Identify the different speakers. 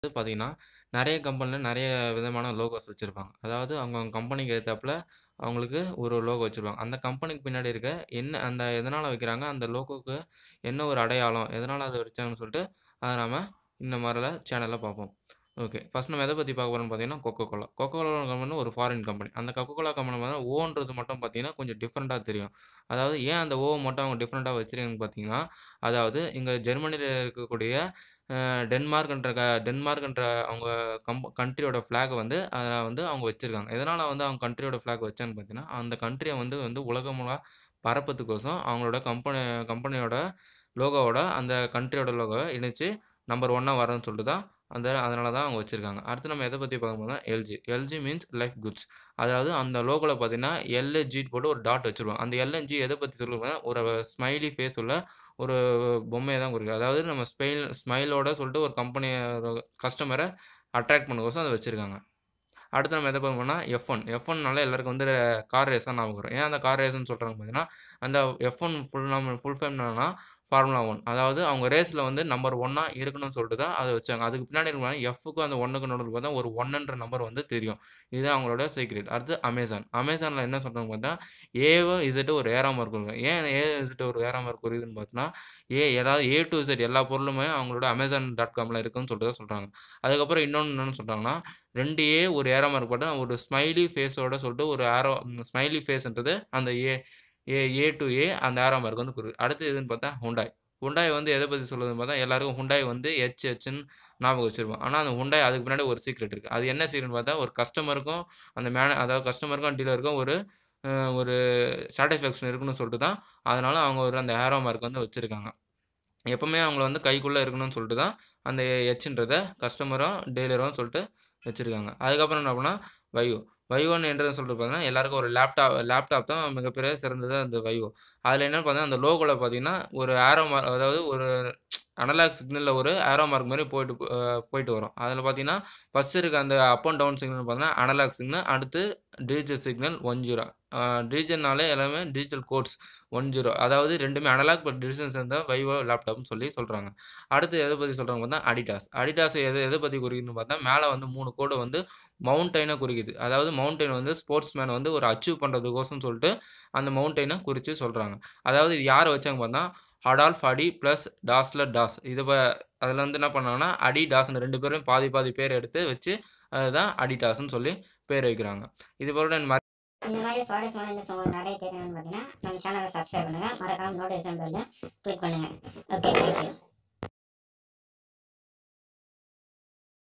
Speaker 1: வந்து பார்த்தீங்கன்னா, நெறைய கம்பெனில நெறைய விதமான லோகோஸ் வச்சிருப்பாங்க. அதாவது அவங்கவங்க கம்பெனிக்கு ஏத்தாப்புல அவங்களுக்கு ஒரு லோகோ வச்சிருப்பாங்க. அந்த கம்பெனிக்கு பின்னாடி இருக்க என்ன அந்த எதனால வைக்கிறாங்க, அந்த லோகோக்கு என்ன ஒரு அடையாளம், எதனால அத வச்சாங்கன்னு சொல்லிட்டு, அத நாம இந்த மாரில சேனல்ல பார்ப்போம். ஓகே. ஃபர்ஸ்ட் நம்ம எத பத்தி பார்க்க போறோம்னு பார்த்தீங்கன்னா, Coca Cola. Coca Cola company ஒரு ஃபாரின் கம்பெனி. அந்த கொக்கோ கோலா கம்பெனி பார்த்தீங்கன்னா, ஓன்றது மட்டும் பார்த்தீங்கன்னா, கொஞ்சம் டிஃபரெண்ட்டா தெரியும். அதாவது ஏன் அந்த ஓ மட்டும் அவங்க டிஃபரெண்ட்டா வச்சிருக்காங்கன்னு பார்த்தீங்கன்னா, அதாவது இங்க ஜெர்மனில இருக்கக்கூடிய அ டென்மார்க்ன்ற க டென்மார்க்ன்ற அவங்க கம்ப் கண்ட்ரியோட ஃபிளாக வந்து அதுல வந்து அவங்க வச்சிருக்காங்க. எதனால வந்து அவங்க கண்ட்ரியோட ஃபிளாக் வச்சாங்கன்னு பார்த்தீங்கன்னா, அந்த கண்ட்ரிய வந்து வந்து உலகம் முழ பரப்பத்துக்கோசம் அவங்களோட கம்பெனி கம்பெனியோட லோகோவோட அந்த கண்ட்ரியோட லோகோவ இணைச்சு நம்பர் 1ஆ வரணும்னு சொல்லிட்டு தான் அந்த அதனால தான் அவங்க வச்சிருக்காங்க. அடுத்து நம்ம எத பத்தி பார்க்க போறோம்னா, LG. LG means life goods. அதாவது அந்த லோகோல பார்த்தீங்கன்னா, எல்ஜி போட்டு ஒரு டாட் வச்சிருப்பாங்க. அந்த எல்என்ஜி எத பத்தி சொல்லுதுன்னா, ஒரு ஸ்மைலி ஃபேஸ் உள்ள ஒரு பொம்மைய தான் குறிக்குது. அதாவது நம்ம ஸ்மைல் ஸ்மைலோட சொல்லிட்டு ஒரு கம்பெனிய கஸ்டமர அட்ராக்ட் பண்ணக்கோசம் அத வச்சிருக்காங்க. அடுத்து நம்ம எத பார்க்க போறோம்னா, F1. F1னாலே எல்லாருக்கும் வந்து கார் ரேஸ் தான் ஞாபகம் வரும். ஏன் அந்த கார் ரேஸ்ன்னு சொல்றாங்கன்னு பார்த்தீங்கன்னா, அந்த F1 ஃபுல் நாம ஃபுல் ஃபார்ம் என்னன்னா, ஃபார்முலா 1. அதாவது அவங்க ரேஸ்ல வந்து நம்பர் 1ஆ இருக்கணும்னு சொல்லிட்டு தான் அத வச்சாங்க. அதுக்கு பின்னாடி இருக்கிற Fக்கும் அந்த 1க்கும் நடுவுல பார்த்தா ஒரு 1ன்ற நம்பர் வந்து தெரியும். இதுதான் அவங்களோட சீக்ரெட். அடுத்து அமேசான். அமேசான்ல என்ன சொல்றாங்கன்னு பார்த்தா, ஏவும், இசட்டும் ஒரு ஏரோ மார்க் இருக்கும். ஏன் ஏ, இசட் ஒரு ஏரோ மார்க் குறிக்குதுன்னு பார்த்தோம்னா, ஏ அதாவது ஏ டூ இசட் எல்லா பொருளுமே அவங்களோட Amazon.comல இருக்குன்னு சொல்லிட்டு தான் சொல்றாங்க. அதுக்கப்புறம் இன்னொன்னு என்னன்னு சொல்றாங்கன்னா, 2 ஏ ஒரு ஏரோ மார்க் போட்டா ஒரு ஸ்மைலி ஃபேஸோட சொல்லிட்டு ஒரு ஏரோ ஸ்மைலி ஃபேஸ்ன்றது அந்த ஏ ஏ ஏ டூ ஏ அந்த ஏரோ மார்க் வந்து குறிக்குது. அடுத்து எதுன்னு பார்த்தா ஹுண்டாய். ஹுண்டாய் வந்து எத பத்தி சொல்லுதுன்னு பார்த்தா, எல்லாருக்கும் ஹுண்டாய் வந்து எச் எச்ன்னு ஞாபகம் வச்சிருப்போம். ஆனா அந்த ஹுண்டாய் அதுக்கு பின்னாடி ஒரு சீக்ரெட் இருக்கு. அது என்ன சீக்ரெட்ன்னு பார்த்தா, ஒரு கஸ்டமருக்கும் அந்த மேன அதாவது கஸ்டமருக்கும் டீலருக்கும் ஒரு அ ஒரு சாட்டிஸ்ஃபேக்ஷன் இருக்கணும்னு சொல்லிட்டு தான், அதனால அவங்க ஒரு அந்த ஏரோ மார்க் வந்து வச்சிருக்காங்க. எப்பவுமே அவங்கள வந்து கைக்குள்ள இருக்கணும்னு சொல்லிட்டு தான், அந்த எச்ன்றத கஸ்டமரும், டீலரும் சொல்லிட்டு வச்சிருக்காங்க. அதுக்கப்புறம் என்ன பண்ணா, வைவோ. வைவோன்னு என்றது சொல்லிட்டு பார்த்தீங்கன்னா, எல்லாருக்கும் ஒரு லேப்டாப் லேப்டாப் தான் மிகப்பெரிய சிறந்தது அந்த வைவோ. அதுல என்னன்னு பார்த்தீங்கன்னா, அந்த லோகோல பார்த்தீங்கன்னா, ஒரு ஏரோ மார்க் அதாவது ஒரு அனலாக் சிக்னல்ல ஒரு ஏரோ மார்க் மாரி போயிட்டு அ போயிட்டு வரும். அதுல பார்த்தீங்கன்னா, ஃபர்ஸ்ட் இருக்க அந்த அப் அண்ட் டவுன் சிக்னல் பார்த்தீங்கன்னா, அனலாக் சிக்னல். அடுத்து டிஜிட்டல் சிக்னல் 10. அ டிஜிட்டல்னாலே எல்லாமே டிஜிட்டல் கோட்ஸ் 10. அதாவது 2மே அனலாக் பட் டிஜிட்டல் சேர்ந்த வைவோ லேப்டாப்ன்னு சொல்லி சொல்றாங்க. அடுத்து எத பத்தி சொல்றாங்கன்னு பார்த்தா, அடிடாஸ். அடிடாஸ் எத எத பத்தி குறிக்குதுன்னு பார்த்தா, மேல வந்து 3 கோடு வந்து மவுண்டைன குறிக்குது. அதாவது மவுண்டைன் வந்து ஸ்போர்ட்ஸ் மேன் வந்து ஒரு அச்சீவ் பண்றதுக்கோசம் சொல்லிட்டு அந்த மவுண்டைன குறிச்சு சொல்றாங்க. அதாவது இது யார வச்சாங்க பார்த்தா, அடால்ஃப் அடி பிளஸ் டாஸ்லர் டாஸ். இது ப அதுல வந்து என்ன பண்ணாங்கன்னா, அடி, டாஸ்ன்னு 2 பேரும் பாதி பாதி பேர் எடுத்து வச்சு, அதுதான் அடிடாஸ்ன்னு சொல்லி பேர் வைக்கிறாங்க. இது போல ம
Speaker 2: இந்த மாதிரி சுவாரஸ்யமான நியூஸ் உங்களுக்கு நிறைய தெரியணும்னு பார்த்தீங்கன்னா, நம்ம சேனலை சப்ஸ்கிரைப் பண்ணுங்க. மறக்காம நோட்டிஃபிகேஷன் பெல்ல கிளிக் பண்ணுங்க. Okay, thank you.